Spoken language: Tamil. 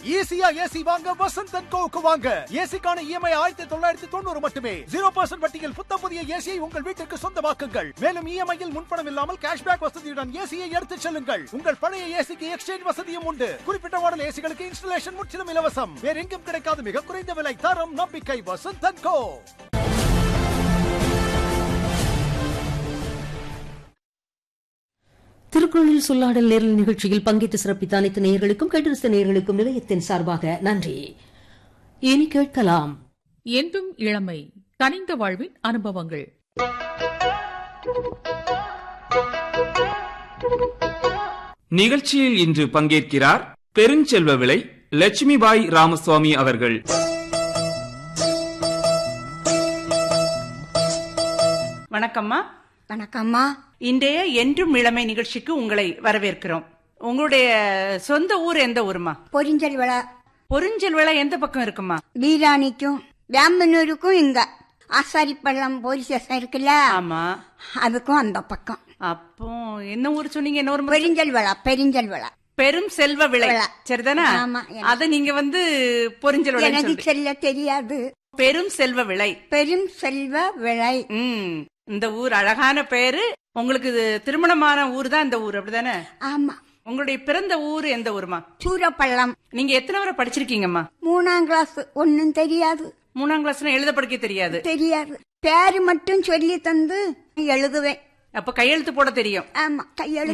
ஈஸியா ஏசி வாங்க வசந்த் அண்ட் கோவுக்கு வாங்க ஏசிக்கான இஎம்ஐ ஆயிரத்தி தொள்ளாயிரத்தி தொண்ணூறு மட்டுமே ஜீரோ பர்சன்ட் வட்டியில் புத்தம் புதிய ஏசியை உங்கள் வீட்டிற்கு சொந்தமாக்குங்கள் மேலும் இஎம்ஐயில் முன்பணம் இல்லாமல் கேஷ்பேக் வசதியுடன் ஏசியை எடுத்துச் செல்லுங்கள் உங்கள் பழைய ஏசிக்கு எக்ஸ்சேஞ்ச் வசதியும் உண்டு குறிப்பிட்ட மாடல் ஏசிகளுக்கு இன்ஸ்டலேஷன் முற்றிலும் இலவசம் வேற எங்கும் கிடைக்காத மிக குறைந்த விலை தரம் நம்பிக்கை வசந்த் அண்ட் கோ திருக்குறளில் சொல்லாடல் நேரல் நிகழ்ச்சியில் பங்கேற்று சிறப்பித்த அனைத்து நேயர்களுக்கும் கேட்டிருந்த நேயர்களுக்கும் நிலையத்தின் சார்பாக நன்றி இனி கேட்கலாம் என்றும் இளமை கனிந்த வாழ்வின் அனுபவங்கள் நிகழ்ச்சியில் இன்று பங்கேற்கிறார் பெருஞ்செல்வ விலை லட்சுமிபாய் ராமசுவாமி அவர்கள் வணக்கம்மா வணக்கம்மா இன்றைய என்றும் இளமை நிகழ்ச்சிக்கு உங்களை வரவேற்கிறோம் உங்களுடைய சொந்த ஊர் எந்த ஊருமா பொரிஞ்சல் விழா பொருஞ்சல் விளை எந்த பக்கம் இருக்குமா வீராணிக்கும் வேம்பனூருக்கும் இங்க ஆசாரிப்பள்ளம் போலீஸ் ஸ்டேஷன் இருக்குல்ல ஆமா அதுக்கும் அந்த பக்கம் அப்போ என்ன ஊர் சொன்னீங்க என்ன ஊர் முதல்ல? பெரிஞ்சல் விழா பெரிஞ்சல் விழா பெரும் செல்வ விளை விளை. சரிதானா ஆமா, எனக்கு- அத நீங்க வந்து பொருஞ்சல் விளை எனக்கு செல்ல தெரியாது பெரும் செல்வ விளை பெரும் செல்வ விளை ம் இந்த ஊர் அழகான பேரு உங்களுக்கு இது திருமணமான ஊர் தான் இந்த ஊர் அப்படிதானே ஆமா உங்களுடைய பிறந்த ஊர் எந்த ஊருமா சூரப்பள்ளம் நீங்க எத்தனை வரை படிச்சிருக்கீங்கம்மா மூணாம் கிளாஸ் ஒன்னும் தெரியாது மூணாம் கிளாஸ்ல எழுத படிக்க தெரியாது தெரியாது பேரு மட்டும் சொல்லி தந்து எழுதுவேன் அப்ப கையெழுத்து போட தெரியும் ஆமா கையெழு